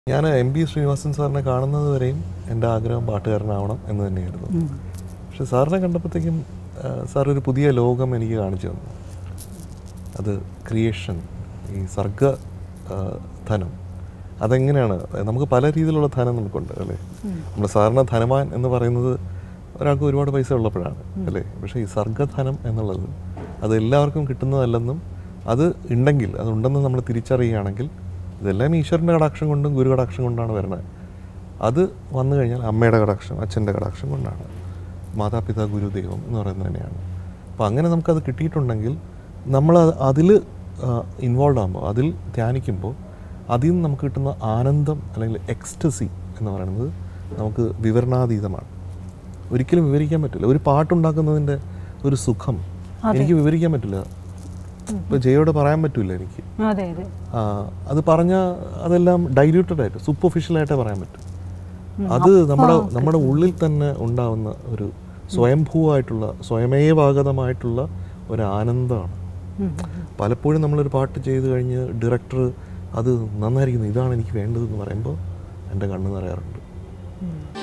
ഞാൻ M P Sreenivasan സാറിനെ കാണുന്നത് വരെയും എൻ്റെ ആഗ്രഹം പാട്ടുകാരനാവണം എന്ന് തന്നെയായിരുന്നു പക്ഷെ സാറിനെ കണ്ടപ്പോഴത്തേക്കും ആ, സാർ ഒരു പുതിയ ലോകം എനിക്ക് കാണിച്ചു തന്നു അത് ക്രിയേഷൻ ഈ സർഗ ആ, ധനം അതെങ്ങനെയാണ് നമുക്ക് പല രീതിയിലുള്ള ധനം നമുക്കുണ്ട് അല്ലേ നമ്മൾ സാധാരണ ധനവാൻ എന്ന് പറയുന്നത് ഒരാൾക്ക് ഒരുപാട് പൈസ ഉള്ളപ്പോഴാണ് അല്ലേ പക്ഷേ ഈ സർഗധനം എന്നുള്ളത് അത് എല്ലാവർക്കും കിട്ടുന്നതല്ലെന്നും അത് ഉണ്ടെങ്കിൽ അത് ഉണ്ടെന്ന് നമ്മൾ തിരിച്ചറിയുകയാണെങ്കിൽ ഇതെല്ലാം ഈശ്വരൻ്റെ കടാക്ഷം കൊണ്ടും ഗുരു കടാക്ഷം കൊണ്ടാണ് വരുന്നത് അത് വന്നു കഴിഞ്ഞാൽ അമ്മയുടെ കടാക്ഷം അച്ഛൻ്റെ കടാക്ഷം കൊണ്ടാണ് മാതാപിതാ ഗുരു ദൈവം എന്ന് പറയുന്നത് തന്നെയാണ് അപ്പോൾ അങ്ങനെ നമുക്കത് കിട്ടിയിട്ടുണ്ടെങ്കിൽ നമ്മൾ അതിൽ ഇൻവോൾവ് ആകുമ്പോൾ അതിൽ ധ്യാനിക്കുമ്പോൾ അതിൽ നിന്ന് നമുക്ക് കിട്ടുന്ന ആനന്ദം അല്ലെങ്കിൽ എക്സ്റ്റസി എന്ന് പറയുന്നത് നമുക്ക് വിവരണാതീതമാണ് ഒരിക്കലും വിവരിക്കാൻ പറ്റില്ല ഒരു പാട്ടുണ്ടാക്കുന്നതിൻ്റെ ഒരു സുഖം എനിക്ക് വിവരിക്കാൻ പറ്റില്ല ഇപ്പോൾ ജയോട് പറയാൻ പറ്റില്ല എനിക്ക് അതെ അതെ ആ, അത് പറഞ്ഞാൽ അതെല്ലാം ഡൈല്യൂട്ടഡ് ആയിട്ട് സൂപ്പർഫിഷ്യലായിട്ടേ പറയാൻ പറ്റും അത് നമ്മുടെ നമ്മുടെ ഉള്ളിൽ തന്നെ ഉണ്ടാവുന്ന ഒരു സ്വയംഭൂവായിട്ടുള്ള സ്വയമേവാഗതമായിട്ടുള്ള ഒരു ആനന്ദമാണ് പലപ്പോഴും നമ്മളൊരു പാട്ട് ചെയ്ത് കഴിഞ്ഞ് ഡയറക്ടർ അത് നന്നായിരിക്കുന്നു ഇതാണ് എനിക്ക് വേണ്ടതെന്ന് പറയുമ്പോൾ എൻ്റെ കണ്ണ് നിറയാറുണ്ട്